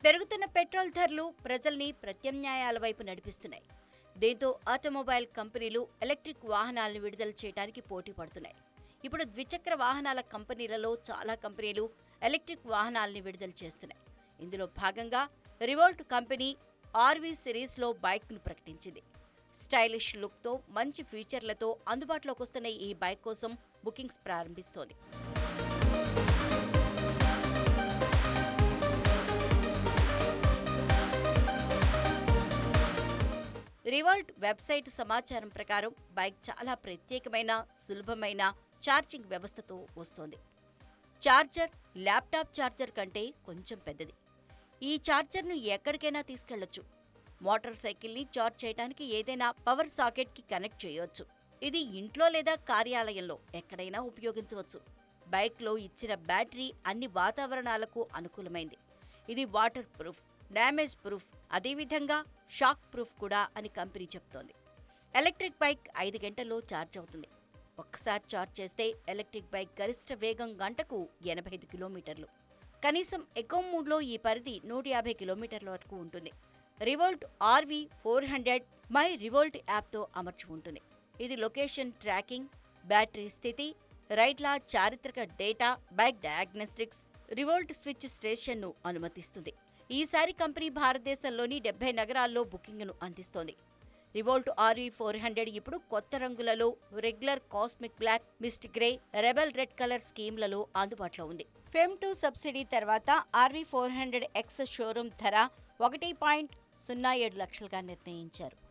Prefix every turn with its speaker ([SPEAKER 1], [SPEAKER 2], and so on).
[SPEAKER 1] పెరుగుతున్న పెట్రోల్ ధరలు ప్రజల్ని ప్రత్యామ్నాయాల వైపు నడిపిస్తున్నాయి దీంతో ఆటోమొబైల్ కంపెనీలు ఎలక్ట్రిక్ వాహనాలను విడుదల చేయడానికి పోటీ పడుతున్నాయి ఇప్పుడు ద్విచక్ర వాహనాల కంపెనీలలో చాలా కంపెనీలు ఎలక్ట్రిక్ వాహనాలని విడుదల చేస్తున్నాయి ఇందులో భాగంగా రివోల్ట్ కంపెనీ ఆర్వీ సిరీస్లో బైక్ను ప్రకటించింది స్టైలిష్ లుక్తో మంచి ఫీచర్లతో అందుబాటులోకి వస్తున్న ఈ బైక్ కోసం బుకింగ్స్ ప్రారంభిస్తోంది రివాల్ట్ వెబ్సైట్ సమాచారం ప్రకారం బైక్ చాలా ప్రత్యేకమైన సులభమైన ఛార్జింగ్ వ్యవస్థతో వస్తోంది ఛార్జర్ ల్యాప్టాప్ ఛార్జర్ కంటే కొంచెం పెద్దది ఈ ఛార్జర్ను ఎక్కడికైనా తీసుకెళ్లొచ్చు మోటార్ సైకిల్ని చార్జ్ చేయడానికి ఏదైనా పవర్ సాకెట్కి కనెక్ట్ చేయవచ్చు ఇది ఇంట్లో లేదా కార్యాలయంలో ఎక్కడైనా ఉపయోగించవచ్చు బైక్లో ఇచ్చిన బ్యాటరీ అన్ని వాతావరణాలకు అనుకూలమైంది ఇది వాటర్ ప్రూఫ్ డ్యామేజ్ ప్రూఫ్ అదేవిధంగా షాక్ ప్రూఫ్ కూడా అని కంపెనీ చెప్తోంది ఎలక్ట్రిక్ బైక్ ఐదు గంటల్లో ఛార్జ్ అవుతుంది ఒక్కసారి ఛార్జ్ చేస్తే ఎలక్ట్రిక్ బైక్ గరిష్ట వేగం గంటకు ఎనభై ఐదు కిలోమీటర్లు కనీసం ఎకో మోడ్లో ఈ పరిధి నూట యాభై కిలోమీటర్ల వరకు ఉంటుంది Revolt RV four hundred my Revolt యాప్తో అమర్చి ఉంటుంది ఇది లొకేషన్ ట్రాకింగ్ బ్యాటరీ స్థితి రైడ్ల చారిత్రక data bike diagnostics Revolt switch స్టేషన్ను అనుమతిస్తుంది ఈసారి కంపెనీ భారతదేశంలోని డెబ్బై నగరాల్లో బుకింగ్ను అందిస్తోంది రివోల్ట్ ఆర్వీ ఫోర్ హండ్రెడ్ ఇప్పుడు కొత్త రంగులలో regular cosmic black mist grey rebel red colour స్కీమ్లలో అందుబాటులో ఉంది ఫెమ్ టూ సబ్సిడీ తర్వాత RV four hundred ex showroom ధర ఒకటి పాయింట్ సున్నా ఏడు లక్షలుగా నిర్ణయించారు